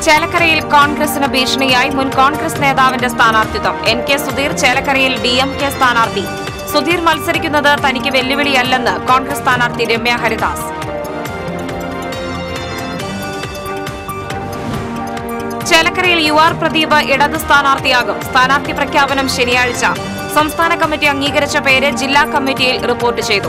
ചേലക്കരയിൽ കോൺഗ്രസിന് ഭീഷണിയായി മുൻ കോൺഗ്രസ് നേതാവിന്റെ സ്ഥാനാർത്ഥിത്വം എൻ കെ സുധീർ ചേലക്കരയിൽ ഡി എം കെ സ്ഥാനാർത്ഥി സുധീർ മത്സരിക്കുന്നത് തനിക്ക് വെല്ലുവിളിയല്ലെന്ന് കോൺഗ്രസ് സ്ഥാനാർത്ഥി രമ്യ ഹരിദാസ് ചേലക്കരയിൽ യു ആർ പ്രദീപ് ഇടത് സ്ഥാനാർത്ഥിയാകും സ്ഥാനാർത്ഥി പ്രഖ്യാപനം ശനിയാഴ്ച സംസ്ഥാന കമ്മിറ്റി അംഗീകരിച്ച പേര് ജില്ലാ കമ്മിറ്റിയിൽ റിപ്പോർട്ട് ചെയ്തു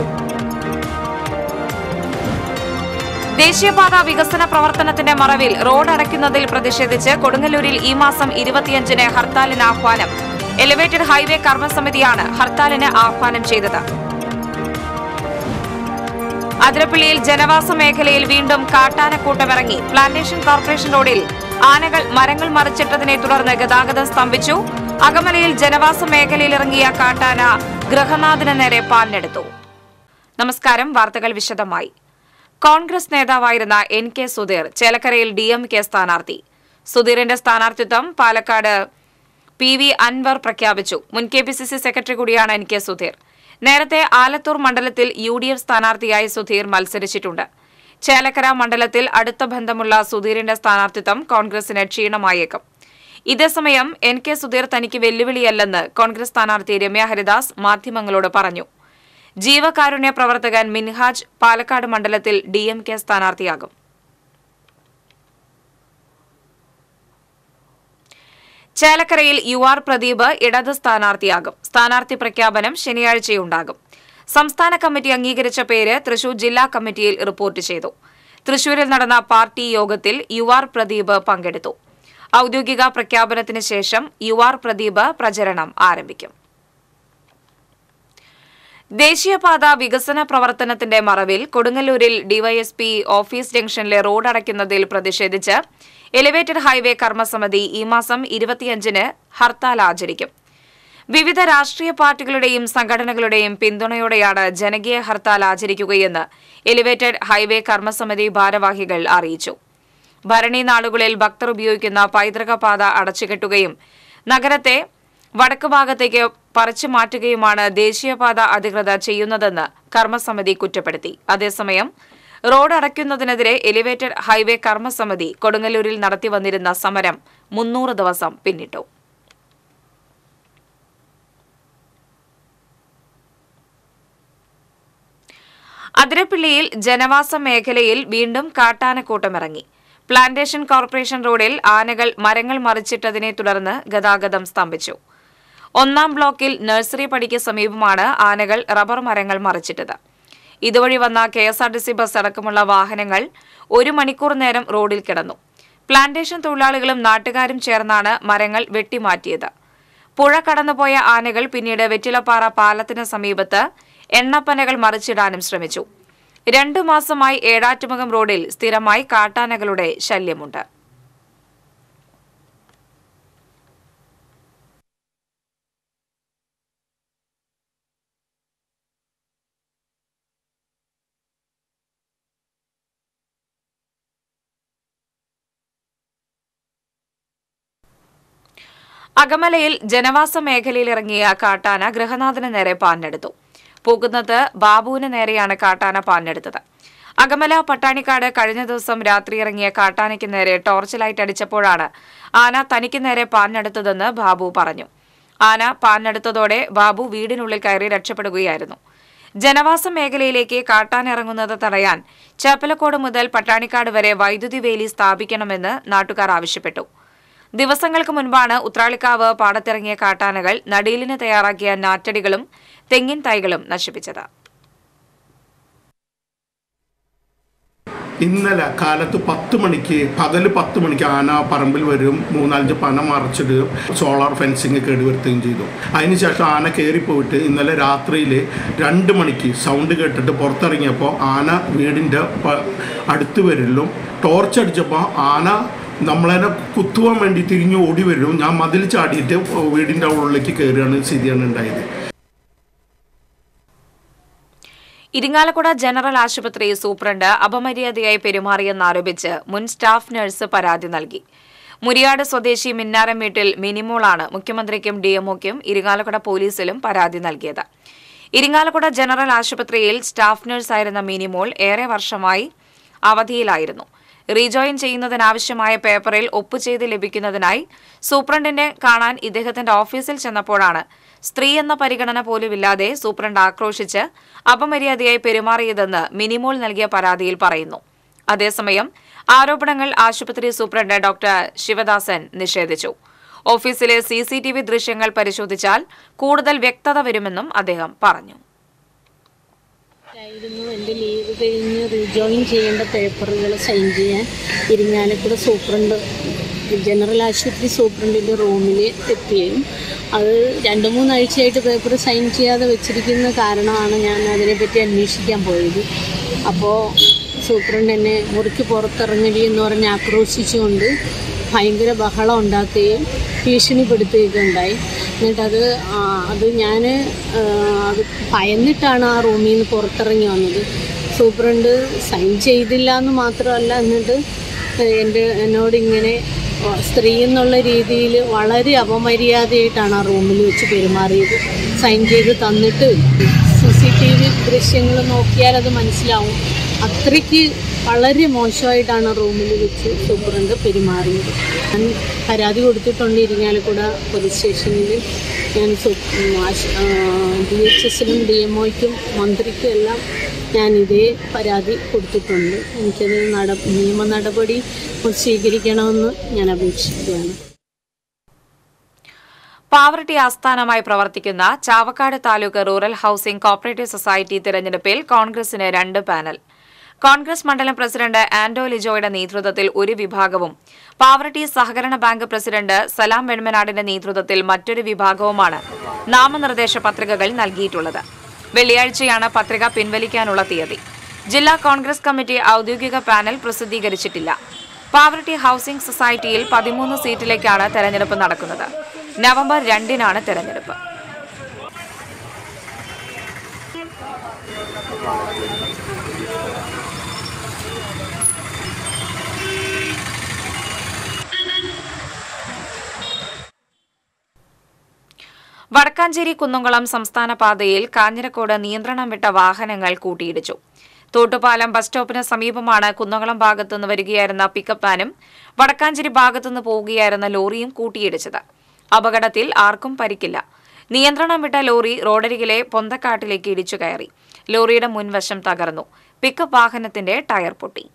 ദേശീയപാത വികസന പ്രവർത്തനത്തിന്റെ മറവിൽ റോഡ് അടയ്ക്കുന്നതിൽ പ്രതിഷേധിച്ച് കൊടുങ്ങല്ലൂരിൽ ഈ മാസം ഇരുപത്തിയഞ്ചിന് ഹർത്താലിന് ആഹ്വാനം എലിവേറ്റഡ് ഹൈവേ കർമ്മസമിതിയാണ് ഹർത്താലിന് ആഹ്വാനം ചെയ്തത് അതിരപ്പള്ളിയിൽ ജനവാസ മേഖലയിൽ വീണ്ടും കാട്ടാനക്കൂട്ടമിറങ്ങി പ്ലാന്റേഷൻ കോർപ്പറേഷൻ റോഡിൽ ആനകൾ മരങ്ങൾ മറിച്ചിട്ടതിനെ തുടർന്ന് ഗതാഗതം സ്തംഭിച്ചു അകമലയിൽ ജനവാസ മേഖലയിൽ ഇറങ്ങിയ കാട്ടാന ഗൃഹനാഥിന് നേരെ പാഞ്ഞെടുത്തു നമസ്കാരം വാർത്തകൾ വിശദമായി കോൺഗ്രസ് നേതാവായിരുന്ന എൻ കെ സുധീർ ചേലക്കരയിൽ ഡി എം കെ സ്ഥാനാർത്ഥി സുധീറിന്റെ സ്ഥാനാർത്ഥിത്വം പാലക്കാട് പി വി അൻവർ പ്രഖ്യാപിച്ചു മുൻ K P C C secretary കൂടിയാണ് എൻ കെ സുധീർ നേരത്തെ ആലത്തൂർ മണ്ഡലത്തിൽ യു ഡി എഫ് സ്ഥാനാർത്ഥിയായി സുധീർ മത്സരിച്ചിട്ടുണ്ട് ചേലക്കര മണ്ഡലത്തിൽ അടുത്ത ബന്ധമുള്ള സുധീറിന്റെ സ്ഥാനാർത്ഥിത്വം കോൺഗ്രസിന് ക്ഷീണമായേക്കും ഇതേസമയം എൻ കെ സുധീർ തനിക്ക് വെല്ലുവിളിയല്ലെന്ന് കോൺഗ്രസ് സ്ഥാനാർത്ഥി രമ്യ ഹരിദാസ് മാധ്യമങ്ങളോട് പറഞ്ഞു ജീവകാരുണ്യ പ്രവർത്തകൻ മിൻഹാജ് പാലക്കാട് മണ്ഡലത്തിൽ ഡി എം കെ സ്ഥാനാർത്ഥിയാകും ചേലക്കരയിൽ യു ആർ പ്രദീപ് ഇടത് സ്ഥാനാർത്ഥിയാകും സ്ഥാനാർത്ഥി പ്രഖ്യാപനം ശനിയാഴ്ചയുണ്ടാകും സംസ്ഥാന കമ്മിറ്റി അംഗീകരിച്ച പേര് തൃശൂർ ജില്ലാ കമ്മിറ്റിയിൽ റിപ്പോർട്ട് ചെയ്തു തൃശൂരിൽ നടന്ന പാർട്ടി യോഗത്തിൽ യു ആർ പ്രദീപ് പങ്കെടുത്തു ഔദ്യോഗിക പ്രഖ്യാപനത്തിന് ശേഷം യു ആർ പ്രദീപ് പ്രചരണം ആരംഭിക്കും ദേശീയപാത വികസന പ്രവർത്തനത്തിന്റെ മറവിൽ കൊടുങ്ങല്ലൂരിൽ ഡിവൈഎസ്പി ഓഫീസ് ജംഗ്ഷനിലെ റോഡ് അടയ്ക്കുന്നതിൽ പ്രതിഷേധിച്ച് എലിവേറ്റഡ് ഹൈവേ കർമ്മസമിതി ഈ മാസം ഇരുപത്തിയഞ്ചിന് ഹർത്താൽ ആചരിക്കും വിവിധ രാഷ്ട്രീയ പാർട്ടികളുടെയും സംഘടനകളുടെയും പിന്തുണയോടെയാണ് ജനകീയ ഹർത്താൽ ആചരിക്കുകയെന്ന് എലിവേറ്റഡ് ഹൈവേ കർമ്മസമിതി ഭാരവാഹികൾ അറിയിച്ചു ഭരണി നാളുകളിൽ ഭക്തർ ഉപയോഗിക്കുന്ന പൈതൃക പാത അടച്ചുകെട്ടുകയും നഗരത്തെ വടക്ക് ഭാഗത്തേക്ക് പറിച്ചു മാറ്റുകയുമാണ് ദേശീയപാത അധികൃതർ ചെയ്യുന്നതെന്ന് കർമ്മസമിതി കുറ്റപ്പെടുത്തി അതേസമയം റോഡ് അടയ്ക്കുന്നതിനെതിരെ എലിവേറ്റഡ് ഹൈവേ കർമ്മസമിതി കൊടുങ്ങല്ലൂരിൽ നടത്തി വന്നിരുന്ന സമരം മുന്നൂറ് ദിവസം പിന്നിട്ടു അതിരപ്പിള്ളിയിൽ ജനവാസ മേഖലയിൽ വീണ്ടും കാട്ടാനക്കൂട്ടമിറങ്ങി പ്ലാന്റേഷൻ കോർപ്പറേഷൻ റോഡിൽ ആനകൾ മരങ്ങൾ മറിച്ചിട്ടതിനെ തുടർന്ന് ഗതാഗതം സ്തംഭിച്ചു ഒന്നാം ബ്ലോക്കിൽ നഴ്സറി പടിക്ക് സമീപമാണ് ആനകൾ റബ്ബർ മരങ്ങൾ മറിച്ചിട്ടത് ഇതുവഴി വന്ന K S R T C bus അടക്കമുള്ള വാഹനങ്ങൾ ഒരു മണിക്കൂർ നേരം റോഡിൽ കിടന്നു പ്ലാന്റേഷൻ തൊഴിലാളികളും നാട്ടുകാരും ചേർന്നാണ് മരങ്ങൾ വെട്ടിമാറ്റിയത് പുഴ കടന്നുപോയ ആനകൾ പിന്നീട് വെറ്റിലപ്പാറ പാലത്തിന് സമീപത്ത് എണ്ണപ്പനകൾ മറിച്ചിടാനും ശ്രമിച്ചു രണ്ടു മാസമായി ഏടാറ്റുമുഖം റോഡിൽ സ്ഥിരമായി കാട്ടാനകളുടെ ശല്യമുണ്ട് അകമലയിൽ ജനവാസ മേഖലയിൽ ഇറങ്ങിയ കാട്ടാന ഗൃഹനാഥന് നേരെ പാഞ്ഞെടുത്തു പോകുന്നത് ബാബുവിന് നേരെയാണ് കാട്ടാന പാഞ്ഞെടുത്തത് അകമല പട്ടാണിക്കാട് കഴിഞ്ഞ ദിവസം രാത്രി ഇറങ്ങിയ കാട്ടാനയ്ക്ക് നേരെ ടോർച്ച് ലൈറ്റ് അടിച്ചപ്പോഴാണ് ആന തനിക്ക് നേരെ പാഞ്ഞെടുത്തതെന്ന് ബാബു പറഞ്ഞു ആന പാഞ്ഞെടുത്തതോടെ ബാബു വീടിനുള്ളിൽ കയറി രക്ഷപ്പെടുകയായിരുന്നു ജനവാസ മേഖലയിലേക്ക് കാട്ടാൻ ഇറങ്ങുന്നത് തടയാൻ ചേപ്പലക്കോട് മുതൽ പട്ടാണിക്കാട് വരെ വൈദ്യുതി വേലി സ്ഥാപിക്കണമെന്ന് നാട്ടുകാർ ആവശ്യപ്പെട്ടു ദിവസങ്ങൾക്ക് മുൻപാണ് ഉത്രാളിക്കാവ് പാടത്തിറങ്ങിയ കാട്ടാനകൾ നടീലിന് തയ്യാറാക്കിയ നാറ്റടികളും തെങ്ങിൻ തൈകളും നശിപ്പിച്ചത് ഇന്നലെ കാലത്ത് പത്ത് മണിക്ക് പകല് പത്ത് മണിക്ക് ആന പറമ്പിൽ വരും മൂന്നാലഞ്ച് പന മറച്ചിടുകയും സോളാർ ഫെൻസിങ് കേടുവരുത്തുകയും ചെയ്തു അതിനുശേഷം ആന കയറിപ്പോയിട്ട് ഇന്നലെ രാത്രിയിൽ രണ്ട് മണിക്ക് സൗണ്ട് കേട്ടിട്ട് പുറത്തിറങ്ങിയപ്പോൾ ആന വീടിൻ്റെ പ- അടുത്ത് വരലും ടോർച്ച് അടിച്ചപ്പോൾ ആന നമ്മളെ കുത്തുവാൻ വേണ്ടി തിരിഞ്ഞു ഓടി വരും ഞാൻ മതിൽ ചാടിയിട്ട് വീടിൻ്റെ ഉള്ളിലേക്ക് കയറുകയാണ് സ്ഥിതിയാണ് ഉണ്ടായത് ഇരിങ്ങാലക്കുട ജനറൽ ആശുപത്രി സൂപ്രണ്ട് അപമര്യാദയായി പെരുമാറിയെന്നാരോപിച്ച് മുൻ സ്റ്റാഫ് നഴ്സ് പരാതി നൽകി മുരിയാട് സ്വദേശി മിന്നാരം വീട്ടിൽ മിനിമോളാണ് മുഖ്യമന്ത്രിക്കും ഡിഎംഒക്കും ഇരിങ്ങാലക്കുട പോലീസിലും പരാതി നൽകിയത് ഇരിങ്ങാലക്കുട ജനറൽ ആശുപത്രിയിൽ സ്റ്റാഫ് നഴ്സായിരുന്ന മിനിമോൾ ഏറെ വർഷമായി അവധിയിലായിരുന്നു റീജോയിൻ ചെയ്യുന്നതിനാവശ്യമായ പേപ്പറിൽ ഒപ്പ് ചെയ്ത് ലഭിക്കുന്നതിനായി സൂപ്രണ്ടിനെ കാണാൻ ഇദ്ദേഹത്തിന്റെ ഓഫീസിൽ ചെന്നപ്പോഴാണ് സ്ത്രീ എന്ന പരിഗണന പോലുമില്ലാതെ സൂപ്രണ്ട് ആക്രോശിച്ച് അപമര്യാദയായി പെരുമാറിയതെന്ന് മിനിമോൾ നൽകിയ പരാതിയിൽ പറയുന്നു അതേസമയം ആരോപണങ്ങൾ ആശുപത്രി സൂപ്രണ്ട് ഡോക്ടർ ശിവദാസൻ നിഷേധിച്ചു ഓഫീസിലെ സി സി ടി വി ദൃശ്യങ്ങൾ പരിശോധിച്ചാൽ കൂടുതൽ വ്യക്തത വരുമെന്നും അദ്ദേഹം പറഞ്ഞു ആയിരുന്നു എൻ്റെ ലീവ് കഴിഞ്ഞ് റീജോയിൻ ചെയ്യേണ്ട പേപ്പറുകൾ സൈൻ ചെയ്യാൻ ഇരിങ്ങാലക്കുട സൂപ്രണ്ട് ജനറൽ ആശുപത്രി സൂപ്രണ്ടിൻ്റെ റൂമിൽ എത്തുകയും അത് രണ്ട് മൂന്നാഴ്ചയായിട്ട് പേപ്പർ സൈൻ ചെയ്യാതെ വെച്ചിരിക്കുന്ന കാരണമാണ് ഞാൻ അതിനെപ്പറ്റി അന്വേഷിക്കാൻ പോയത് അപ്പോൾ സൂപ്രണ്ട് എന്നെ മുറിക്ക് പുറത്തിറങ്ങലി എന്ന് പറഞ്ഞ് ആക്രോശിച്ചുകൊണ്ട് ഭയങ്കര ബഹളം ഉണ്ടാക്കുകയും ഭീഷണിപ്പെടുത്തുകയൊക്കെ ഉണ്ടായി എന്നിട്ടത് ആ, അത് ഞാൻ അത് ഭയന്നിട്ടാണ് ആ റൂമിൽ നിന്ന് പുറത്തിറങ്ങി വന്നത് സൂപ്രണ്ട് സൈൻ ചെയ്തില്ല എന്ന് മാത്രമല്ല എന്നിട്ട് എൻ്റെ എന്നോട് ഇങ്ങനെ സ്ത്രീ എന്നുള്ള രീതിയിൽ വളരെ അപമര്യാദയായിട്ടാണ് ആ റൂമിൽ വെച്ച് പെരുമാറിയത് സൈൻ ചെയ്ത് തന്നിട്ട് സി സി ടി വി ദൃശ്യങ്ങൾ നോക്കിയാൽ അത് മനസ്സിലാവും അത്രയ്ക്ക് വളരെ മോശമായിട്ടാണ് റൂമിൽ വെച്ച് സൂപ്രണ്ട് പെരുമാറിയത് ഞാൻ പരാതി കൊടുത്തിട്ടുണ്ട് ഇരിങ്ങാലക്കുട പോലീസ് സ്റ്റേഷനിൽ ഞാൻ ഡി എച്ച് എസിനും ഡി എം ഒയ്ക്കും മന്ത്രിക്കും എല്ലാം ഞാൻ ഇതേ പരാതി കൊടുത്തിട്ടുണ്ട് എനിക്കത് നട നിയമ നടപടി സ്വീകരിക്കണമെന്ന് ഞാൻ അപേക്ഷിക്കുകയാണ് പാവറട്ടി ആസ്ഥാനമായി പ്രവർത്തിക്കുന്ന Chavakkad taluk rural housing cooperative society തിരഞ്ഞെടുപ്പിൽ കോൺഗ്രസിന് രണ്ട് പാനൽ കോൺഗ്രസ് മണ്ഡലം പ്രസിഡന്റ് ആന്റോ ലിജോയുടെ നേതൃത്വത്തിൽ ഒരു വിഭാഗവും പാവറട്ടി സഹകരണ ബാങ്ക് പ്രസിഡന്റ് സലാം വെൺമനാടിന്റെ നേതൃത്വത്തിൽ മറ്റൊരു വിഭാഗവുമാണ് നാമനിർദ്ദേശ പത്രികകൾ നൽകിയിട്ടുള്ളത് വെള്ളിയാഴ്ചയാണ് പത്രിക പിൻവലിക്കാനുള്ള തീയതി ജില്ലാ കോൺഗ്രസ് കമ്മിറ്റി ഔദ്യോഗിക പാനൽ പ്രസിദ്ധീകരിച്ചിട്ടില്ല പാവറട്ടി ഹൌസിംഗ് സൊസൈറ്റിയിൽ പതിമൂന്ന് സീറ്റിലേക്കാണ് തെരഞ്ഞെടുപ്പ് നടക്കുന്നത് നവംബർ രണ്ടിനാണ് തെരഞ്ഞെടുപ്പ് വടക്കാഞ്ചേരി കുന്നംകുളം സംസ്ഥാന പാതയിൽ കാഞ്ഞിരക്കോട് നിയന്ത്രണം വിട്ട വാഹനങ്ങൾ കൂട്ടിയിടിച്ചു തോട്ടുപാലം ബസ് സ്റ്റോപ്പിന് സമീപമാണ് കുന്നംകുളം ഭാഗത്തുനിന്ന് വരികയായിരുന്ന പിക്കപ്പ് വാനും വടക്കാഞ്ചേരി ഭാഗത്തുനിന്ന് പോവുകയായിരുന്ന ലോറിയും കൂട്ടിയിടിച്ചത് അപകടത്തിൽ ആർക്കും പരിക്കില്ല നിയന്ത്രണം വിട്ട ലോറി റോഡരികിലെ പൊന്തക്കാട്ടിലേക്ക് ഇടിച്ചു കയറി ലോറിയുടെ മുൻവശം തകർന്നു പിക്കപ്പ് വാഹനത്തിന്റെ ടയർ പൊട്ടി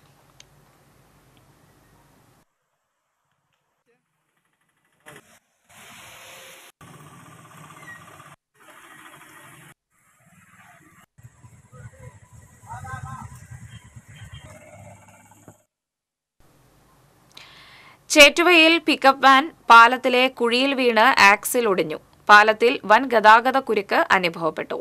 ചേറ്റുവയിൽ പിക്കപ്പ് വാൻ പാലത്തിലെ കുഴിയിൽ വീണ് ആക്സിൽ ഒടിഞ്ഞു പാലത്തിൽ വൻ ഗതാഗത കുരുക്ക് അനുഭവപ്പെട്ടു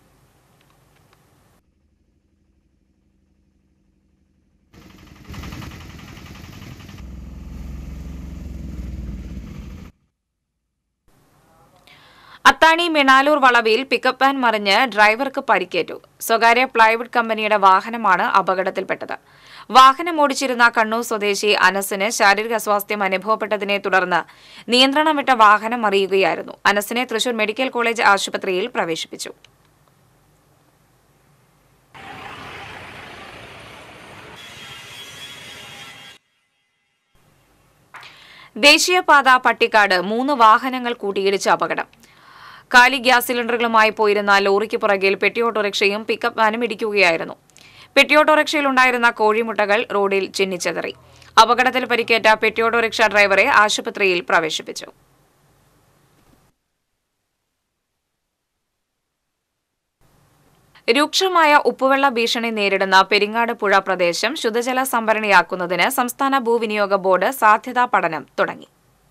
അത്താണി മിണാലൂർ വളവിൽ പിക്കപ്പ് വാൻ മറിഞ്ഞ് ഡ്രൈവർക്ക് പരിക്കേറ്റു സ്വകാര്യ പ്ലൈവുഡ് കമ്പനിയുടെ വാഹനമാണ് അപകടത്തിൽപ്പെട്ടത് വാഹനം ഓടിച്ചിരുന്ന കണ്ണൂർ സ്വദേശി അനസിന് ശാരീരിക അസ്വാസ്ഥ്യം അനുഭവപ്പെട്ടതിനെ തുടർന്ന് നിയന്ത്രണം വിട്ട വാഹനം മറിയുകയായിരുന്നു അനസിനെ തൃശൂർ മെഡിക്കൽ കോളേജ് ആശുപത്രിയിൽ പ്രവേശിപ്പിച്ചു ദേശീയപാത പട്ടിക്കാട് മൂന്ന് വാഹനങ്ങൾ കൂട്ടിയിടിച്ച അപകടം കാലി ഗ്യാസ് സിലിണ്ടറുകളുമായി പോയിരുന്ന ലോറിക്ക് പുറകിൽ പെട്ടി ഓട്ടോറിക്ഷയും പിക്കപ്പ് വാനും ഇടിക്കുകയായിരുന്നു പെട്ടി ഓട്ടോറിക്ഷയിലുണ്ടായിരുന്ന കോഴിമുട്ടകൾ റോഡിൽ ചിന്നിച്ചെതറി അപകടത്തിൽ പരിക്കേറ്റ പെട്ടി ഓട്ടോറിക്ഷ ഡ്രൈവറെ ആശുപത്രിയിൽ പ്രവേശിപ്പിച്ചു രൂക്ഷമായ ഉപ്പുവെള്ള ഭീഷണി നേരിടുന്ന പെരിങ്ങാട് പുഴ പ്രദേശം ശുദ്ധജല സംഭരണിയാക്കുന്നതിന് സംസ്ഥാന ഭൂവിനിയോഗ ബോർഡ് സാധ്യതാ പഠനം തുടങ്ങി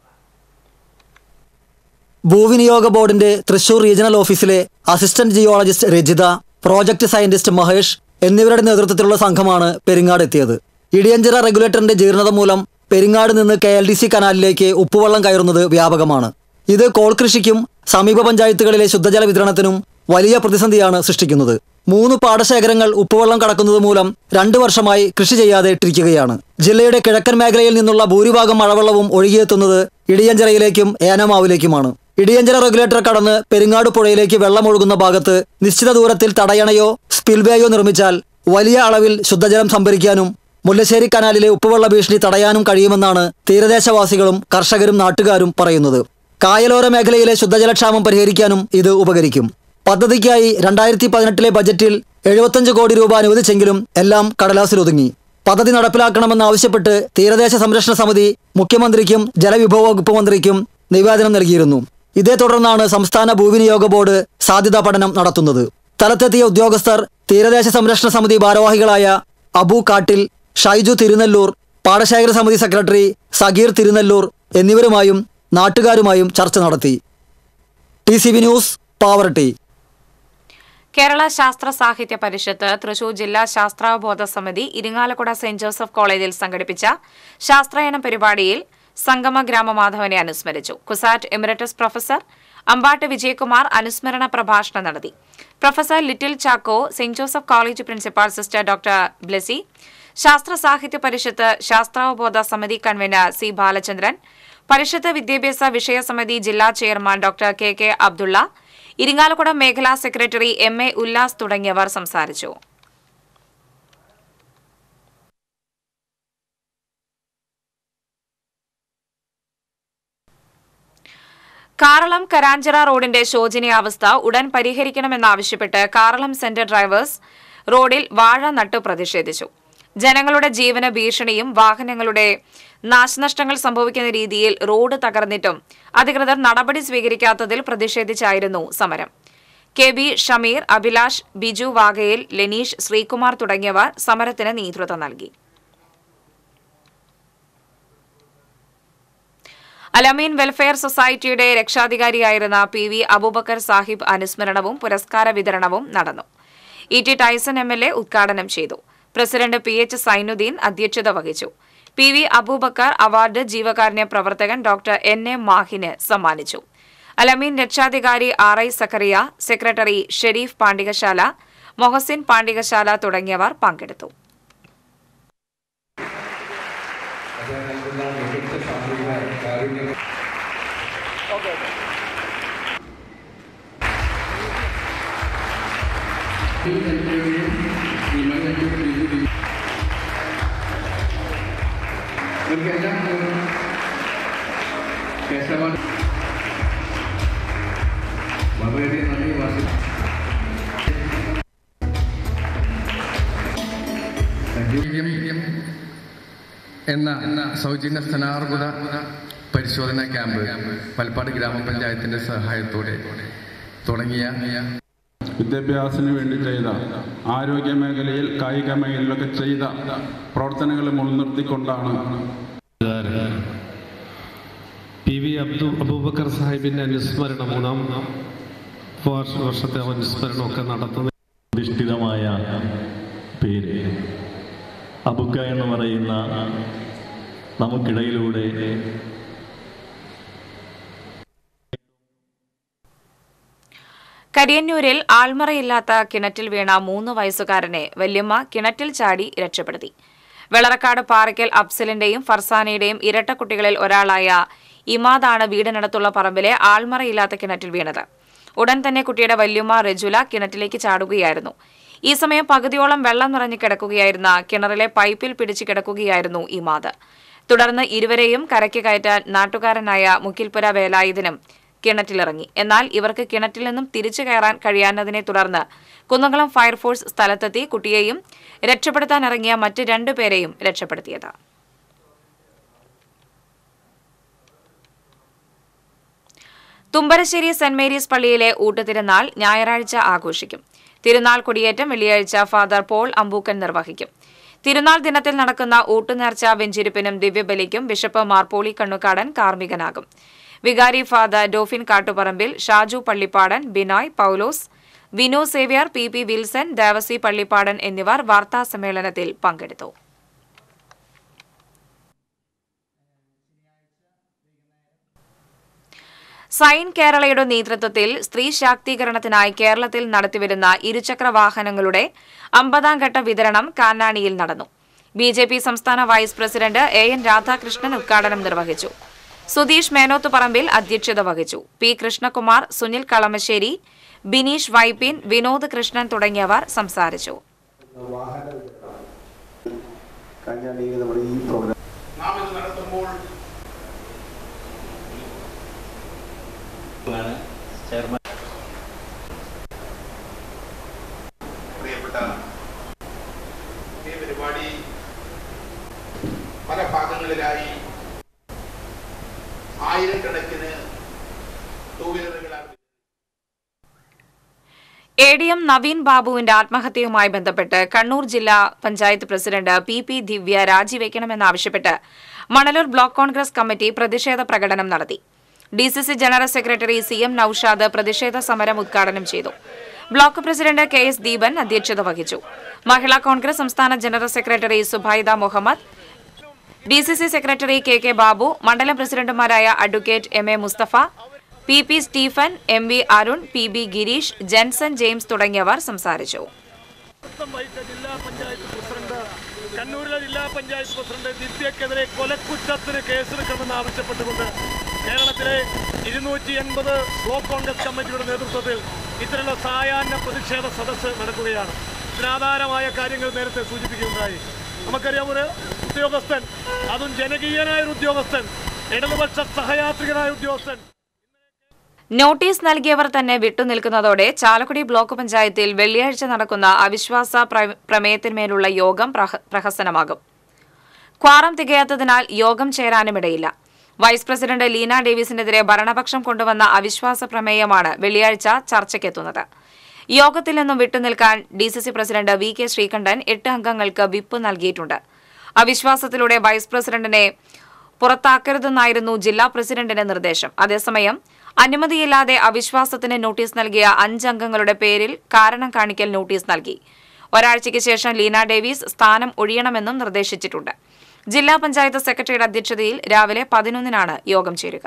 ഭൂവിനിയോഗ ബോർഡിന്റെ തൃശൂർ റീജിയണൽ ഓഫീസിലെ assistant geologist Rajitha project scientist Mahesh എന്നിവരുടെ നേതൃത്വത്തിലുള്ള സംഘമാണ് പെരിങ്ങാട് എത്തിയത് ഇടിയഞ്ചിറ റെഗുലേറ്ററിന്റെ ജീർണത മൂലം പെരിങ്ങാട് നിന്ന് കെ എൽ ഡി സി കനാലിലേക്ക് ഉപ്പുവെള്ളം കയറുന്നത് വ്യാപകമാണ് ഇത് കോൾ കൃഷിക്കും സമീപ പഞ്ചായത്തുകളിലെ ശുദ്ധജല വിതരണത്തിനും വലിയ പ്രതിസന്ധിയാണ് സൃഷ്ടിക്കുന്നത് മൂന്ന് പാടശേഖരങ്ങൾ ഉപ്പുവെള്ളം കടക്കുന്നത് മൂലം രണ്ടു വർഷമായി കൃഷി ചെയ്യാതെ ഇട്ടിരിക്കുകയാണ് ജില്ലയുടെ കിഴക്കൻ മേഖലയിൽ നിന്നുള്ള ഭൂരിഭാഗം മഴവെള്ളവും ഒഴുകിയെത്തുന്നത് ഇടിയഞ്ചിറയിലേക്കും ഏനമാവിലേക്കുമാണ് ഇടിയഞ്ചിറ റെഗുലേറ്റർ കടന്ന് പെരിങ്ങാട് പുഴയിലേക്ക് വെള്ളമൊഴുകുന്ന ഭാഗത്ത് നിശ്ചിത ദൂരത്തിൽ തടയണയോ സ്പിൽവേയോ നിർമ്മിച്ചാൽ വലിയ അളവിൽ ശുദ്ധജലം സംഭരിക്കാനും മുല്ലശ്ശേരി കനാലിലെ ഉപ്പുവെള്ള ഭീഷണി തടയാനും കഴിയുമെന്നാണ് തീരദേശവാസികളും കർഷകരും നാട്ടുകാരും പറയുന്നത് കായലോര മേഖലയിലെ ശുദ്ധജലക്ഷാമം പരിഹരിക്കാനും ഇത് ഉപകരിക്കും പദ്ധതിക്കായി രണ്ടായിരത്തി പതിനെട്ടിലെ ബജറ്റിൽ എഴുപത്തഞ്ച് കോടി രൂപ അനുവദിച്ചെങ്കിലും എല്ലാം കടലാസിലൊതുങ്ങി പദ്ധതി നടപ്പിലാക്കണമെന്നാവശ്യപ്പെട്ട് തീരദേശ സംരക്ഷണ സമിതി മുഖ്യമന്ത്രിക്കും ജലവിഭവ വകുപ്പ് മന്ത്രിക്കും നിവേദനം നൽകിയിരുന്നു ഇതേ തുടർന്നാണ് സംസ്ഥാന ഭൂവിനിയോഗ ബോർഡ് സാധ്യതാ പഠനം നടത്തുന്നത് സ്ഥലത്തെത്തിയ ഉദ്യോഗസ്ഥർ തീരദേശ സംരക്ഷണ സമിതി ഭാരവാഹികളായ അബു കാട്ടിൽ ഷൈജു തിരുനെല്ലൂർ പാടശേഖര സമിതി സെക്രട്ടറി സഗീർ തിരുനെല്ലൂർ എന്നിവരുമായും നാട്ടുകാരുമായും ചർച്ച നടത്തി T C B news Pavaratty Kerala Sasthra Sahithya പരിഷത്ത് തൃശൂർ ജില്ലാ ശാസ്ത്രാവബോധ സമിതി ഇരിങ്ങാലക്കുട സെന്റ് ജോസഫ് കോളേജിൽ സംഘടിപ്പിച്ച ശാസ്ത്രായന പരിപാടിയിൽ സംഗമ ഗ്രാമമാധവനെ അനുസ്മരിച്ചു CUSAT emeritus professor Ambatt Vijayakumar അനുസ്മരണ പ്രഭാഷണം നടത്തി professor Little Chacko saint Joseph college principal sister doctor Blessy Sasthra Sahithya പരിഷത്ത് ശാസ്ത്രാവബോധ സമിതി കൺവീനർ സി ബാലചന്ദ്രൻ പരിഷത്ത് വിദ്യാഭ്യാസ വിഷയസമിതി ജില്ലാ chairman doctor K K Abdulla Irinjalakuda മേഖലാ സെക്രട്ടറി എം എ ഉല്ലാസ് തുടങ്ങിയവർ സംസാരിച്ചു കാറളം കരാഞ്ചിറ റോഡിന്റെ ശോചനീയാവസ്ഥ ഉടൻ പരിഹരിക്കണമെന്നാവശ്യപ്പെട്ട് കാറളം സെന്റർ ഡ്രൈവേഴ്സ് റോഡിൽ വാഴ നട്ടു പ്രതിഷേധിച്ചു ജനങ്ങളുടെ ജീവന ഭീഷണിയും വാഹനങ്ങളുടെ നാശനഷ്ടങ്ങൾ സംഭവിക്കുന്ന രീതിയിൽ റോഡ് തകർന്നിട്ടും അധികൃതർ നടപടി സ്വീകരിക്കാത്തതിൽ പ്രതിഷേധിച്ചായിരുന്നു സമരം കെ ബി ഷമീർ അഭിലാഷ് ബിജു വാഗയിൽ ലെനീഷ് ശ്രീകുമാർ തുടങ്ങിയവർ സമരത്തിന് നേതൃത്വം നൽകി അലമീൻ വെൽഫെയർ സൊസൈറ്റിയുടെ രക്ഷാധികാരിയായിരുന്ന പി വി അബൂബക്കർ സാഹിബ് അനുസ്മരണവും പുരസ്കാര വിതരണവും നടന്നു E T Tyson M L A ഉദ്ഘാടനം ചെയ്തു പ്രസിഡന്റ് പി എച്ച് സൈനുദ്ദീൻ അധ്യക്ഷത വഹിച്ചു പി വി അബൂബക്കർ അവാർഡ് ജീവകാരുണ്യ പ്രവർത്തകൻ ഡോക്ടർ എൻ എ മാഹിന് സമ്മാനിച്ചു അലമീൻ രക്ഷാധികാരി R I Zachariah secretary Shereef Pandikasala Mohsin Pandikasala തുടങ്ങിയവർ പങ്കെടുത്തു കേശവൻ വളരെ നന്ദി വാസി എന്ന എന്ന സൗജന്യ സ്ഥാനാർബുദ പരിശോധന ക്യാമ്പ് പലപ്പാട് ഗ്രാമപഞ്ചായത്തിന്റെ സഹായത്തോടെ തുടങ്ങിയ വിദ്യാഭ്യാസത്തിന് വേണ്ടി ചെയ്ത ആരോഗ്യ മേഖലയിൽ കായിക മേഖലയിലൊക്കെ ചെയ്ത പ്രവർത്തനങ്ങൾ മുൻനിർത്തിക്കൊണ്ടാണ് പി വി അബ്ദു അബൂബക്കർ സാഹിബിന്റെ അനുസ്മരണം മൂന്നാം വർഷ വർഷത്തെ അനുസ്മരണമൊക്കെ നടത്തുന്നത് അധിഷ്ഠിതമായ പേര് അബുക്ക എന്ന് പറയുന്ന നമുക്കിടയിലൂടെ കരിയന്നൂരിൽ ആൾമറയില്ലാത്ത കിണറ്റിൽ വീണ മൂന്ന് വയസ്സുകാരനെ വല്യമ്മ കിണറ്റിൽ ചാടി രക്ഷപ്പെടുത്തി വെളറക്കാട് പാറയ്ക്കൽ അഫ്സലിന്റെയും ഫർസാനയുടെയും ഇരട്ട കുട്ടികളിൽ ഒരാളായ ഇമാദാണ് വീടിനടുത്തുള്ള പറമ്പിലെ ആൾമറയില്ലാത്ത കിണറ്റിൽ വീണത് ഉടൻ തന്നെ കുട്ടിയുടെ വല്യമ്മ റെജുല കിണറ്റിലേക്ക് ചാടുകയായിരുന്നു ഈ സമയം പകുതിയോളം വെള്ളം നിറഞ്ഞു കിടക്കുകയായിരുന്ന കിണറിലെ പൈപ്പിൽ പിടിച്ചു കിടക്കുകയായിരുന്നു ഇമാദ് തുടർന്ന് ഇരുവരെയും കരയ്ക്ക് കയറ്റാൻ നാട്ടുകാരനായ മുക്കിൽപുര വേലായുധനും കിണറ്റിലിറങ്ങി എന്നാൽ ഇവർക്ക് കിണറ്റിൽ നിന്നും തിരിച്ചു കയറാൻ കഴിയാഞ്ഞതിനെ തുടർന്ന് കുന്നംകുളം ഫയർഫോഴ്സ് സ്ഥലത്തെത്തി കുട്ടിയെയും രക്ഷപ്പെടുത്താനിറങ്ങിയ മറ്റ് രണ്ടുപേരെയും രക്ഷപ്പെടുത്തിയത് തുമ്പരശ്ശേരി സെന്റ് മേരീസ് പള്ളിയിലെ ഊട്ടുതിരുനാൾ ഞായറാഴ്ച ആഘോഷിക്കും തിരുനാൾ കൊടിയേറ്റം വെള്ളിയാഴ്ച ഫാദർ പോൾ അമ്പൂക്കൻ നിർവഹിക്കും തിരുനാൾ ദിനത്തിൽ നടക്കുന്ന ഊട്ടുനേർച്ച വെഞ്ചിരിപ്പിനും ദിവ്യബലിക്കും ബിഷപ്പ് മാർപോളി കണ്ണുകാടൻ കാർമ്മികനാകും വികാരി father Dophin Kattuparambil Shaju Pallippadan Binoy Paulose Vinu Xavier P P Wilson Devassy Pallippadan എന്നിവർ വാർത്താസമ്മേളനത്തിൽ പങ്കെടുത്തു സൈൻ കേരളയുടെ നേതൃത്വത്തിൽ സ്ത്രീ ശാക്തീകരണത്തിനായി കേരളത്തിൽ നടത്തിവരുന്ന ഇരുചക്ര വാഹനങ്ങളുടെ അമ്പതാം ഘട്ട വിതരണം കാനാണിയിൽ നടന്നു ബി ജെ പി സംസ്ഥാന vice president A N Radhakrishnan ഉദ്ഘാടനം നിർവഹിച്ചു സുധീഷ് മേനോത്തുപറമ്പിൽ അധ്യക്ഷത വഹിച്ചു പി കൃഷ്ണകുമാർ സുനിൽ കളമശ്ശേരി ബിനീഷ് വൈപ്പിൻ വിനോദ് കൃഷ്ണൻ തുടങ്ങിയവർ സംസാരിച്ചു കഴിഞ്ഞ ഈ നമ്മുടെ ഈ പ്രോഗ്രാം നാം ഇത് നടത്തുമ്പോൾ പ്രിയപ്പെട്ട ഈ പരിപാടി പല ഭാഗങ്ങളിലായി ആയിരക്കണക്കിന് ടൂ വീലറുകളാണ് എ ഡി എം നവീൻ ബാബുവിന്റെ ആത്മഹത്യയുമായി ബന്ധപ്പെട്ട് കണ്ണൂർ ജില്ലാ panchayat president P P Divya രാജിവെക്കണമെന്നാവശ്യപ്പെട്ട് മണലൂർ ബ്ലോക്ക് കോൺഗ്രസ് കമ്മിറ്റി പ്രതിഷേധ പ്രകടനം നടത്തി D C C general secretary C M Noushad പ്രതിഷേധ സമരം ഉദ്ഘാടനം ചെയ്തു block president K S Deepan അധ്യക്ഷത വഹിച്ചു മഹിളാ കോൺഗ്രസ് സംസ്ഥാന general secretary Subaida Muhammad D C C secretary K K Babu മണ്ഡലം പ്രസിഡന്റുമാരായ advocate M A Musthafa P P Stephen M V Arun P B Girish Jenson James തുടങ്ങിയവർ സംസാരിച്ചു ജില്ലാ പഞ്ചായത്ത് പ്രസിഡന്റ് കണ്ണൂരിലെ ജില്ലാ പഞ്ചായത്ത് പ്രസിഡന്റ് ദിവ്യക്കെതിരെ കൊലക്കുറ്റത്തിന് കേസെടുക്കണമെന്ന് ആവശ്യപ്പെട്ടുകൊണ്ട് കേരളത്തിലെ ഇരുന്നൂറ്റി എൺപത് ബ്ലോക്ക് കോൺഗ്രസ് കമ്മിറ്റിയുടെ നേതൃത്വത്തിൽ ഇത്തരമുള്ള സായാഹ്ന പ്രതിഷേധ സദസ്സ് നടക്കുകയാണ് ഇതിനാധാരമായ കാര്യങ്ങൾ നേരത്തെ സൂചിപ്പിക്കുകയുണ്ടായി നമുക്കറിയാം ഒരു ഉദ്യോഗസ്ഥൻ അതും ജനകീയനായ ഒരു ഉദ്യോഗസ്ഥൻ ഇടതുപക്ഷ സഹയാത്രികനായ ഉദ്യോഗസ്ഥൻ നോട്ടീസ് നൽകിയവർ തന്നെ വിട്ടുനിൽക്കുന്നതോടെ ചാലക്കുടി ബ്ലോക്ക് പഞ്ചായത്തിൽ വെള്ളിയാഴ്ച നടക്കുന്ന അവിശ്വാസ പ്ര- പ്രമേയത്തിന്മേലുള്ള യോഗം പ്രഹ- പ്രഹസനമാകും ക്വാറം തികയാത്തതിനാൽ യോഗം ചേരാനുമിടയില്ല വൈസ് പ്രസിഡന്റ് ലീന ഡേവിസിനെതിരെ ഭരണപക്ഷം കൊണ്ടുവന്ന അവിശ്വാസ പ്രമേയമാണ് വെള്ളിയാഴ്ച ചർച്ചയ്ക്കെത്തുന്നത് യോഗത്തിൽ നിന്നും വിട്ടുനിൽക്കാൻ D C C president V K Sreekandan എട്ട് അംഗങ്ങൾക്ക് വിപ്പ് നൽകിയിട്ടുണ്ട് അവിശ്വാസത്തിലൂടെ വൈസ് പ്രസിഡന്റിനെ പുറത്താക്കരുതെന്നായിരുന്നു ജില്ലാ പ്രസിഡന്റിന്റെ നിർദ്ദേശം അതേസമയം അനുമതിയില്ലാതെ അവിശ്വാസത്തിന് നോട്ടീസ് നൽകിയ അഞ്ച് അംഗങ്ങളുടെ പേരിൽ കാരണം കാണിക്കൽ നോട്ടീസ് നൽകി ഒരാഴ്ചയ്ക്ക് ശേഷം ലീന ഡേവീസ് സ്ഥാനം ഒഴിയണമെന്നും നിർദ്ദേശിച്ചിട്ടുണ്ട് ജില്ലാ പഞ്ചായത്ത് സെക്രട്ടറിയുടെ അധ്യക്ഷതയിൽ രാവിലെ പതിനൊന്നിനാണ് യോഗം ചേരുക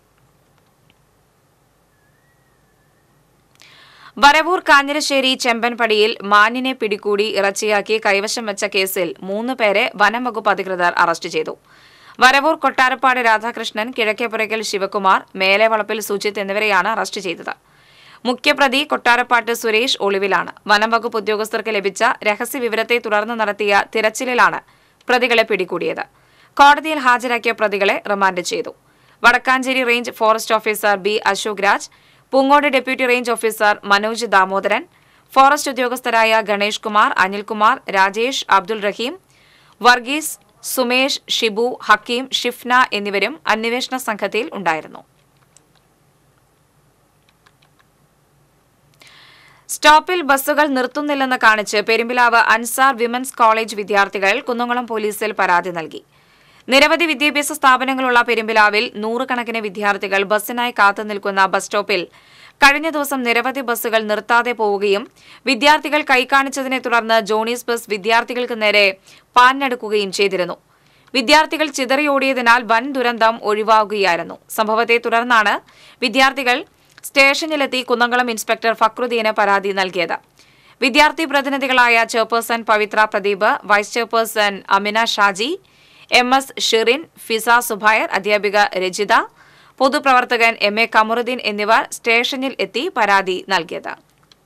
വരവൂർ കാഞ്ഞിരശ്ശേരി ചെമ്പൻപടിയിൽ മാനിനെ പിടികൂടി ഇറച്ചിയാക്കി കൈവശം വെച്ച കേസിൽ മൂന്ന് പേരെ വനം വകുപ്പ് അധികൃതർ അറസ്റ്റ് ചെയ്തു വരവൂർ കൊട്ടാരപ്പാട് രാധാകൃഷ്ണൻ കിഴക്കേപ്പുറയ്ക്കൽ ശിവകുമാർ മേലെവളപ്പിൽ സുജിത്ത് എന്നിവരെയാണ് അറസ്റ്റ് ചെയ്തത് മുഖ്യപ്രതി കൊട്ടാരപ്പാട്ട് സുരേഷ് ഒളിവിലാണ് വനം വകുപ്പ് ഉദ്യോഗസ്ഥർക്ക് ലഭിച്ച രഹസ്യ വിവരത്തെ തുടർന്ന് നടത്തിയ തിരച്ചിലിലാണ് പ്രതികളെ പിടികൂടിയത് കോടതിയിൽ ഹാജരാക്കിയ പ്രതികളെ റിമാൻഡ് ചെയ്തു Vadakkanchery range forest officer B Ashok Raj Poongode deputy range officer Manoj Damodaran forest ഉദ്യോഗസ്ഥരായ ഗണേഷ് കുമാർ അനിൽകുമാർ രാജേഷ് അബ്ദുൾ റഹീം വർഗീസ് സുമേഷ് ഷിബു ഹക്കീം ഷിഫ്ന എന്നിവരും അന്വേഷണ സംഘത്തിൽ ഉണ്ടായിരുന്നു സ്റ്റോപ്പിൽ ബസ്സുകൾ നിർത്തുന്നില്ലെന്ന് കാണിച്ച് പെരുമ്പിലാവ് അൻസാർ വിമൻസ് കോളേജ് വിദ്യാർത്ഥികൾ കുന്നംകുളം പോലീസിൽ പരാതി നൽകി നിരവധി വിദ്യാഭ്യാസ സ്ഥാപനങ്ങളുള്ള പെരുമ്പിലാവിൽ നൂറുകണക്കിന് വിദ്യാർത്ഥികൾ ബസ്സിനായി കാത്തുനിൽക്കുന്ന ബസ് സ്റ്റോപ്പിൽ കഴിഞ്ഞ ദിവസം നിരവധി ബസ്സുകൾ നിർത്താതെ പോവുകയും വിദ്യാർത്ഥികൾ കൈകാണിച്ചതിനെ തുടർന്ന് ജോണീസ് ബസ് വിദ്യാർത്ഥികൾക്ക് നേരെ പാഞ്ഞെടുക്കുകയും ചെയ്തിരുന്നു വിദ്യാർത്ഥികൾ ചിതറിയോടിയതിനാൽ വൻ ദുരന്തം ഒഴിവാകുകയായിരുന്നു സംഭവത്തെ തുടർന്നാണ് വിദ്യാർത്ഥികൾ സ്റ്റേഷനിലെത്തി കുന്നംകുളം ഇൻസ്പെക്ടർ ഫക്രുദ്ദീന് പരാതി നൽകിയത് വിദ്യാർത്ഥി പ്രതിനിധികളായ chairperson Pavithra Pradeep vice chairperson Amina Shaji M S Shirin Fiza Subair അധ്യാപിക രജിത പൊതുപ്രവർത്തകൻ എം എ കമറുദ്ദീൻ എന്നിവർ സ്റ്റേഷനിൽ എത്തി പരാതി നൽകിയത്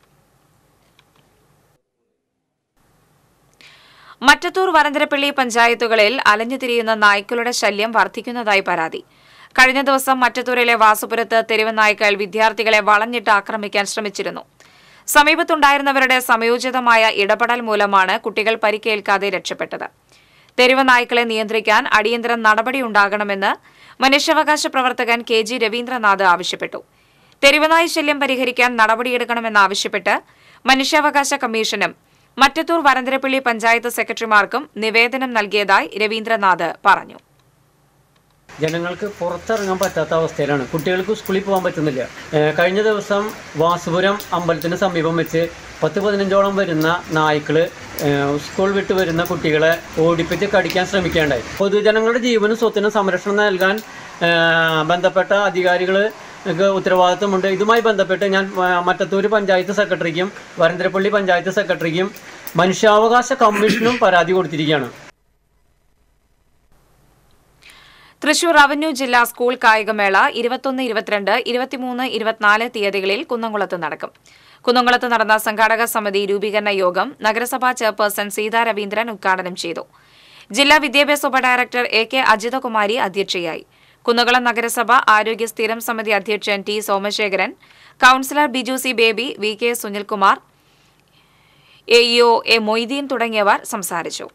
മറ്റത്തൂർ വരന്തരപ്പള്ളി പഞ്ചായത്തുകളിൽ അലഞ്ഞുതിരിയുന്ന നായ്ക്കളുടെ ശല്യം വർദ്ധിക്കുന്നതായി പരാതി കഴിഞ്ഞ ദിവസം മറ്റത്തൂരിലെ വാസുപുരത്ത് തെരുവ് നായ്ക്കൾ വിദ്യാർത്ഥികളെ വളഞ്ഞിട്ട് ആക്രമിക്കാൻ ശ്രമിച്ചിരുന്നു സമീപത്തുണ്ടായിരുന്നവരുടെ സമയോചിതമായ ഇടപെടൽ മൂലമാണ് കുട്ടികൾ പരിക്കേൽക്കാതെ രക്ഷപ്പെട്ടത് തെരുവ് നായ്ക്കളെ നിയന്ത്രിക്കാൻ അടിയന്തര നടപടിയുണ്ടാകണമെന്ന് മനുഷ്യാവകാശ പ്രവർത്തകൻ കെ ജി രവീന്ദ്രനാഥ് ആവശ്യപ്പെട്ടു തെരുവുനായ് ശല്യം പരിഹരിക്കാൻ നടപടിയെടുക്കണമെന്നാവശ്യപ്പെട്ട് മനുഷ്യാവകാശ കമ്മീഷനും മറ്റത്തൂർ വരന്തരപ്പള്ളി പഞ്ചായത്ത് സെക്രട്ടറിമാർക്കും നിവേദനം നൽകിയതായി രവീന്ദ്രനാഥ് പറഞ്ഞു ജനങ്ങൾക്ക് പുറത്തിറങ്ങാൻ പറ്റാത്ത അവസ്ഥയിലാണ് കുട്ടികൾക്ക് സ്കൂളിൽ പോകാൻ പറ്റുന്നില്ല ഏഹ് കഴിഞ്ഞ ദിവസം വാസുപുരം അമ്പലത്തിന് സമീപം വെച്ച് പത്ത് പതിനഞ്ചോളം വരുന്ന നായ്ക്കൾ സ്കൂൾ വിട്ട് വരുന്ന കുട്ടികളെ ഓടിപ്പിച്ച് കടിക്കാൻ ശ്രമിക്കുകയുണ്ടായി പൊതുജനങ്ങളുടെ ജീവനും സ്വത്തിനും സംരക്ഷണം നൽകാൻ ഏഹ് ബന്ധപ്പെട്ട അധികാരികൾ ഉത്തരവാദിത്വമുണ്ട് ഇതുമായി ബന്ധപ്പെട്ട് ഞാൻ ഏഹ് മറ്റത്തൂര് പഞ്ചായത്ത് സെക്രട്ടറിക്കും വരന്തരപ്പള്ളി പഞ്ചായത്ത് സെക്രട്ടറിക്കും മനുഷ്യാവകാശ കമ്മീഷനും പരാതി കൊടുത്തിരിക്കുകയാണ് തൃശൂർ റവന്യൂ ജില്ലാ സ്കൂൾ കായികമേള ഇരുപത്തൊന്ന് ഇരുപത്തിരണ്ട് ഇരുപത്തിമൂന്ന് ഇരുപത്തിനാല് തീയതികളിൽ കുന്നംകുളത്ത് നടക്കും കുന്നംകുളത്ത് നടന്ന സംഘാടക സമിതി രൂപീകരണ യോഗം നഗരസഭാ ചെയർപേഴ്സൺ സീതാ രവീന്ദ്രൻ ഉദ്ഘാടനം ചെയ്തു ജില്ലാ വിദ്യാഭ്യാസ ഉപഡയറക്ടർ എ കെ അജിതകുമാരി അധ്യക്ഷയായി കുന്നകുളം നഗരസഭ ആരോഗ്യ സ്ഥിരം സമിതി അധ്യക്ഷൻ T Somasekharan councillor Biju C Baby V K Sunilkumar A EO A Moideen തുടങ്ങിയവർ സംസാരിച്ചു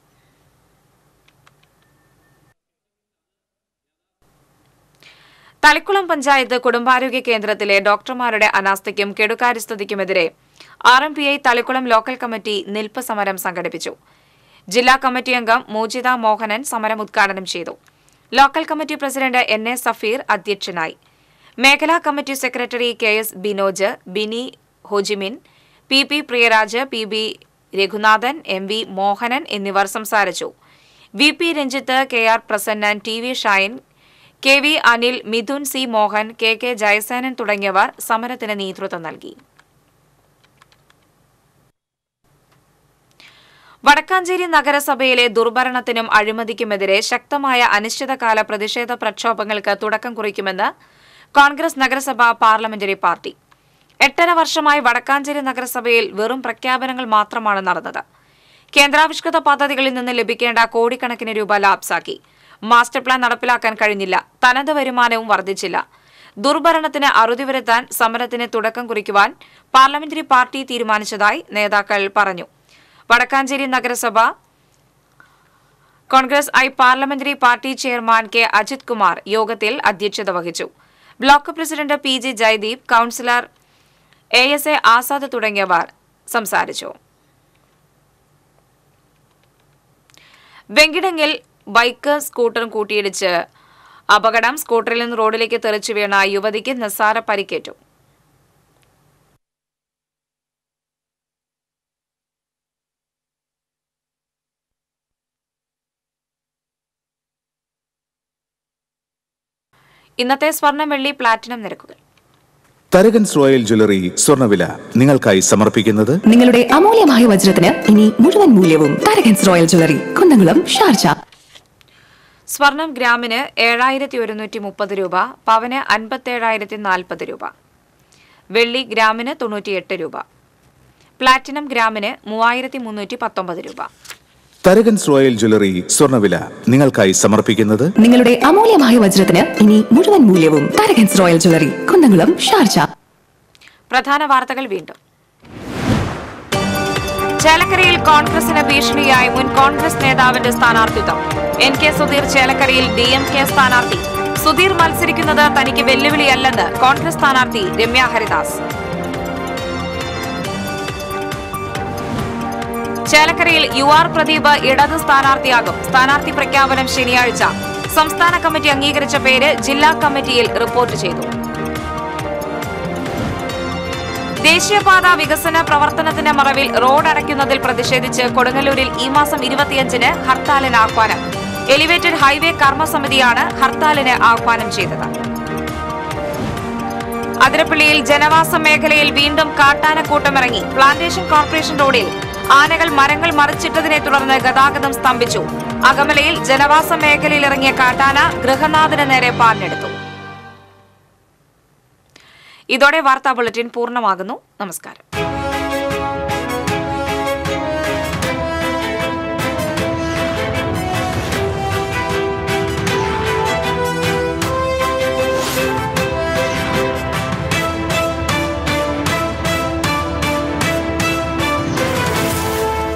തളിക്കുളം പഞ്ചായത്ത് കുടുംബാരോഗ്യ കേന്ദ്രത്തിലെ ഡോക്ടർമാരുടെ അനാസ്ഥയ്ക്കും കെടുകാര്യസ്ഥതയ്ക്കുമെതിരെ R M P I Thalikulam local committee നിൽപ്പ് സമരം സംഘടിപ്പിച്ചു ജില്ലാ കമ്മിറ്റി അംഗം മൂജിത മോഹനൻ സമരം ഉദ്ഘാടനം ചെയ്തു local committee president N A Safeer അധ്യക്ഷനായി മേഖലാ committee secretary K S Binoj Bini Hojimin P P Priyaraj P B Reghunathan M V Mohanan എന്നിവർ സംസാരിച്ചു V P Ranjith K R Prasannan T V Shine K V Anil Midhun C Mohan K K Jayasenan തുടങ്ങിയവർ സമരത്തിന് നേതൃത്വം നൽകി വടക്കാഞ്ചേരി നഗരസഭയിലെ ദുർഭരണത്തിനും അഴിമതിക്കുമെതിരെ ശക്തമായ അനിശ്ചിതകാല പ്രതിഷേധ പ്രക്ഷോഭങ്ങൾക്ക് തുടക്കം കുറിക്കുമെന്ന് കോൺഗ്രസ് നഗരസഭ പാർലമെന്ററി പാർട്ടി എട്ടര വർഷമായി വടക്കാഞ്ചേരി നഗരസഭയിൽ വെറും പ്രഖ്യാപനങ്ങൾ മാത്രമാണ് നടന്നത് കേന്ദ്രാവിഷ്കൃത പദ്ധതികളിൽ നിന്ന് ലഭിക്കേണ്ട കോടിക്കണക്കിന് രൂപ ലാപ്സാക്കി മാസ്റ്റർ പ്ലാൻ നടപ്പിലാക്കാൻ കഴിഞ്ഞില്ല തനത് വരുമാനവും വർദ്ധിച്ചില്ല ദുർഭരണത്തിന് അറുതി വരുത്താൻ സമരത്തിന് തുടക്കം കുറിക്കുവാൻ പാർലമെന്ററി പാർട്ടി തീരുമാനിച്ചതായി നേതാക്കൾ പറഞ്ഞു വടക്കാഞ്ചേരി നഗരസഭ Congress I parliamentary party chairman K Ajith Kumar യോഗത്തിൽ അധ്യക്ഷത വഹിച്ചു block president P G Jayadeep councillor A S A Azad തുടങ്ങിയവർ സംസാരിച്ചു വെങ്കിടങ്ങിൽ ബൈക്ക് സ്കൂട്ടറും കൂട്ടിയിടിച്ച് അപകടം സ്കൂട്ടറിൽ നിന്ന് റോഡിലേക്ക് തെറിച്ചു വീണ യുവതിക്ക് നിസ്സാര പരിക്കേറ്റു ഇന്നത്തെ സ്വർണം വെള്ളി പ്ലാറ്റിനം നിരക്കുകൾ തരകൻസ് റോയൽ ജ്വല്ലറി സ്വർണ്ണവില നിങ്ങൾക്കായി സമർപ്പിക്കുന്നത് നിങ്ങളുടെ അമൂല്യമായ വജ്രത്തിന് ഇനി മുഴുവൻ മൂല്യവും Tharakans royal jewellery Kunnamkulam Sharjah സ്വർണം ഗ്രാമിന് ഏഴായിരത്തി ഒരുന്നൂറ്റി മുപ്പത് രൂപ പവന് അൻപത്തേഴായിരത്തി നാൽപ്പത് രൂപ വെള്ളി ഗ്രാമിന് തൊണ്ണൂറ്റിയെട്ട് രൂപ പ്ലാറ്റിനം ഗ്രാമിന് മൂവായിരത്തി മുന്നൂറ്റി പത്തൊമ്പത് രൂപ തരകൻസ് റോയൽ ജ്വല്ലറി സ്വർണ്ണവില നിങ്ങൾക്കായി സമർപ്പിക്കുന്നത് നിങ്ങളുടെ അമൂല്യമായ വജ്രത്തിന് ഇനി മുഴുവൻ മൂല്യവും Tharakans royal jewellery Kunnamkulam Sharjah പ്രധാന വാർത്തകൾ വീണ്ടും ചേലക്കരയിൽ കോൺഗ്രസിന് ഭീഷണിയായി മുൻ കോൺഗ്രസ് നേതാവിന്റെ സ്ഥാനാർത്ഥിത്വം എൻ കെ സുധീർ ചേലക്കരയിൽ ഡി എം കെ സ്ഥാനാർത്ഥി സുധീർ മത്സരിക്കുന്നത് തനിക്ക് വെല്ലുവിളിയല്ലെന്ന് കോൺഗ്രസ് സ്ഥാനാർത്ഥി രമ്യ ഹരിദാസ് ചേലക്കരയിൽ യു ആർ പ്രദീപ് ഇടത് സ്ഥാനാർത്ഥിയാകും സ്ഥാനാർത്ഥി പ്രഖ്യാപനം ശനിയാഴ്ച സംസ്ഥാന കമ്മിറ്റി അംഗീകരിച്ച പേര് ജില്ലാ കമ്മിറ്റിയിൽ റിപ്പോർട്ട് ചെയ്തു ദേശീയപാത വികസന പ്രവർത്തനത്തിന്റെ മറവിൽ റോഡ് അടയ്ക്കുന്നതിൽ പ്രതിഷേധിച്ച് കൊടുങ്ങല്ലൂരിൽ ഈ മാസം ഇരുപത്തിയഞ്ചിന് ഹർത്താലിന് ആഹ്വാനം എലിവേറ്റഡ് ഹൈവേ കർമ്മസമിതിയാണ് ഹർത്താലിന് ആഹ്വാനം ചെയ്തത് അതിരപ്പള്ളിയിൽ ജനവാസ മേഖലയിൽ വീണ്ടും കാട്ടാനക്കൂട്ടമിറങ്ങി പ്ലാന്റേഷൻ കോർപ്പറേഷൻ റോഡിൽ ആനകൾ മരങ്ങൾ മറിച്ചിട്ടതിനെ തുടർന്ന് ഗതാഗതം സ്തംഭിച്ചു അകമലയിൽ ജനവാസ മേഖലയിൽ ഇറങ്ങിയ കാട്ടാന ഗൃഹനാഥന് നേരെ പാഞ്ഞെടുത്തു ഇതോടെ വാർത്താ ബുള്ളറ്റിൻ പൂർണ്ണമാകുന്നു നമസ്കാരം